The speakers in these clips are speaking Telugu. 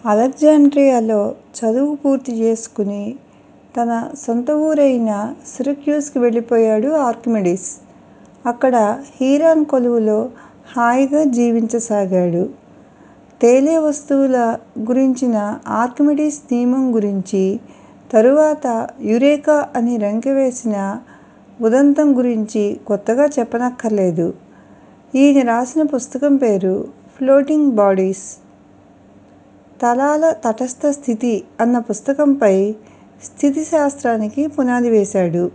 అలెగ్జాండ్రియాలో చదువు పూర్తి చేసుకుని తన సొంత ఊరైన సిరక్యూస్కి వెళ్ళిపోయాడు ఆర్కిమెడిస్. అక్కడ హీరాన్ కొలువులో హాయిగా జీవించసాగాడు. తేలే వస్తువుల గురించిన ఆర్కిమెడిస్ నియమం గురించి, తరువాత యురేకా అని రంకెవేసిన ఉదంతం గురించి కొత్తగా చెప్పనక్కర్లేదు. ఈయన రాసిన పుస్తకం పేరు 'ఫ్లోటింగ్ బాడీస్. తలాల తటస్థ స్థితి' అన్న పుస్తకంపై స్థితిశాస్త్రానికి పునాది వేశాడు.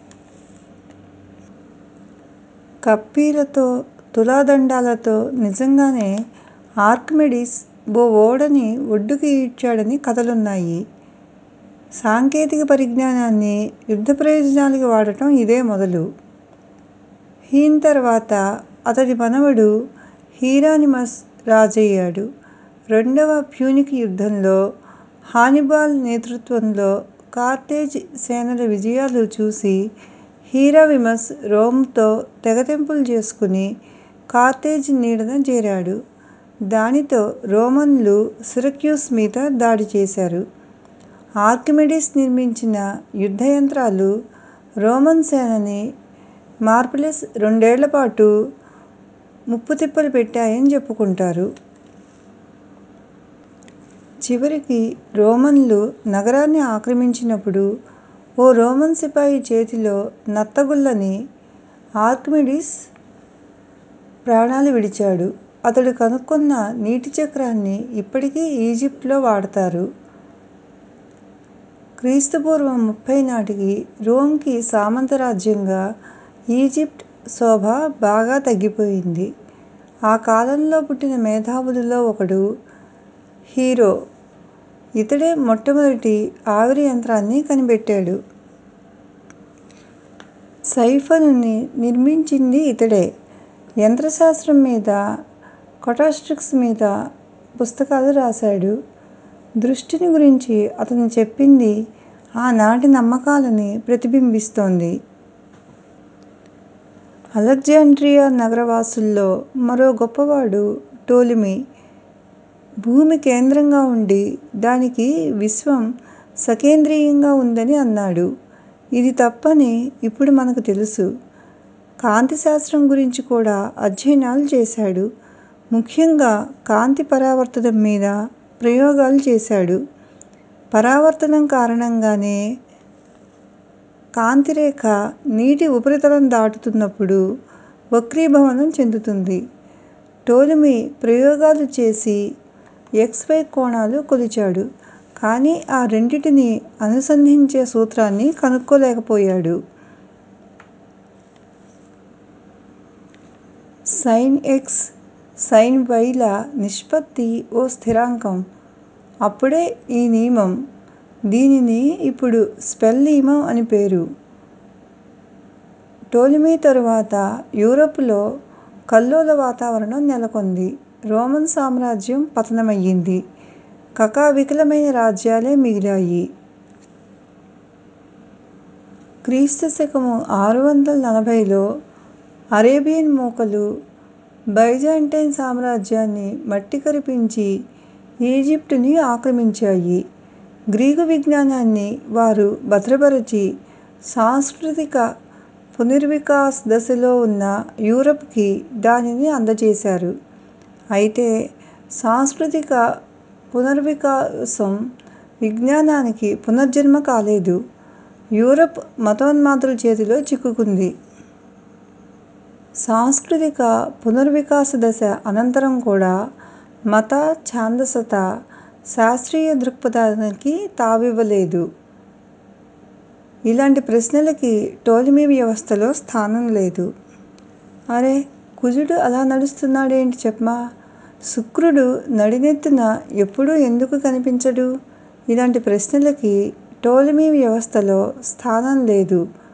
కప్పీలతో, తులాదండాలతో నిజంగానే ఆర్కిమెడిస్ ఓ ఓడని ఒడ్డుకి ఈడ్చాడని కథలున్నాయి. సాంకేతిక పరిజ్ఞానాన్ని యుద్ధ ప్రయోజనాలకి వాడటం ఇదే మొదలు. హీన్ తర్వాత అతడి మనవడు హీరానిమస్ రాజయ్యాడు. రెండవ ప్యూనిక్ యుద్ధంలో హానిబాల్ నేతృత్వంలో కార్తేజ్ సేనల విజయాలు చూసి హీరావిమస్ రోమ్తో తెగతెంపులు చేసుకుని కార్తేజ్ నీడన జేరాడు. దానితో రోమన్లు సిరక్యూస్ మీద దాడి చేశారు. ఆర్కిమెడిస్ నిర్మించిన యుద్ధ యంత్రాలు రోమన్ సేనని మార్సిలస్ రెండేళ్ళపాటు ముప్పుతిప్పలు పెట్టాయని చెప్పుకుంటారు. చివరికి రోమన్లు నగరాన్ని ఆక్రమించినప్పుడు ఓ రోమన్ సిపాయి చేతిలో నత్తగుల్లని ఆర్కిమెడిస్ ప్రాణాలు విడిచాడు. అతడు కనుక్కొన్న నీటి చక్రాన్ని ఇప్పటికీ ఈజిప్టులో వాడతారు. క్రీస్తుపూర్వం ముప్పై నాటికి రోమ్కి సామంతరాజ్యంగా ఈజిప్ట్ శోభ బాగా తగ్గిపోయింది. ఆ కాలంలో పుట్టిన మేధావులలో ఒకడు హీరో. ఇతడే మొట్టమొదటి ఆవిరి యంత్రాన్ని కనిపెట్టాడు. సైఫనుని నిర్మించింది ఇతడే. యంత్రశాస్త్రం మీద, కటాస్ట్రిక్స్ మీద పుస్తకాలు రాశాడు. దృష్టిని గురించి అతను చెప్పింది ఆనాటి నమ్మకాలని ప్రతిబింబిస్తోంది. అలెగ్జాండ్రియా నగర వాసుల్లో మరో గొప్పవాడు టోలెమి. భూమి కేంద్రంగా ఉండి దానికి విశ్వం సకేంద్రీయంగా ఉందని అన్నాడు. ఇది తప్పని ఇప్పుడు మనకు తెలుసు. కాంతి శాస్త్రం గురించి కూడా అధ్యయనాలు చేశాడు. ముఖ్యంగా కాంతి పరావర్తనం మీద ప్రయోగాలు చేశాడు. పరావర్తనం కారణంగానే కాంతిరేఖ నీటి ఉపరితలం దాటుతున్నప్పుడు వక్రీభవనం చెందుతుంది. టోలెమి ప్రయోగాలు చేసి ఎక్స్, వై కోణాలు కొలిచాడు. కానీ ఆ రెండింటినీ అనుసంధించే సూత్రాన్ని కనుక్కోలేకపోయాడు. సైన్ ఎక్స్, సైన్ వై ల నిష్పత్తి ఓ స్థిరాంకం. అప్పుడే ఈ నియమం. దీనిని ఇప్పుడు స్పెల్ నియమం అని పేరు. టోలెమి తరువాత యూరప్ లో కల్లోల వాతావరణం నెలకొంది. రోమన్ సామ్రాజ్యం పతనమయ్యింది. కకావికలమైన రాజ్యాలే మిగిలాయి. క్రీస్తు శకము ఆరు వందల నలభైలో అరేబియన్ మూకలు బైజాంటైన్ సామ్రాజ్యాన్ని మట్టికరిపించి ఈజిప్టుని ఆక్రమించాయి. గ్రీకు విజ్ఞానాన్ని వారు భద్రపరచి సాంస్కృతిక పునర్వికాస దశలో ఉన్న యూరప్ కి దానిని అందజేశారు. అయితే సాంస్కృతిక పునర్వికాసం విజ్ఞానానికి పునర్జన్మ కాలేదు. యూరప్ మతోన్మాదుల చేతిలో చిక్కుకుంది. సాంస్కృతిక పునర్వికాస దశ అనంతరం కూడా మత, ఛాందసత, శాస్త్రీయ దృక్పథానికి తావివ్వలేదు. ఇలాంటి ప్రశ్నలకి టోలెమి వ్యవస్థలో స్థానం లేదు. అరె కుజుడు అలా నడుస్తున్నాడేంటి చెప్మా? శుక్రుడు నడినెత్తున ఎప్పుడూ ఎందుకు కనిపించడు? ఇలాంటి ప్రశ్నలకి టోలెమి వ్యవస్థలో స్థానం లేదు.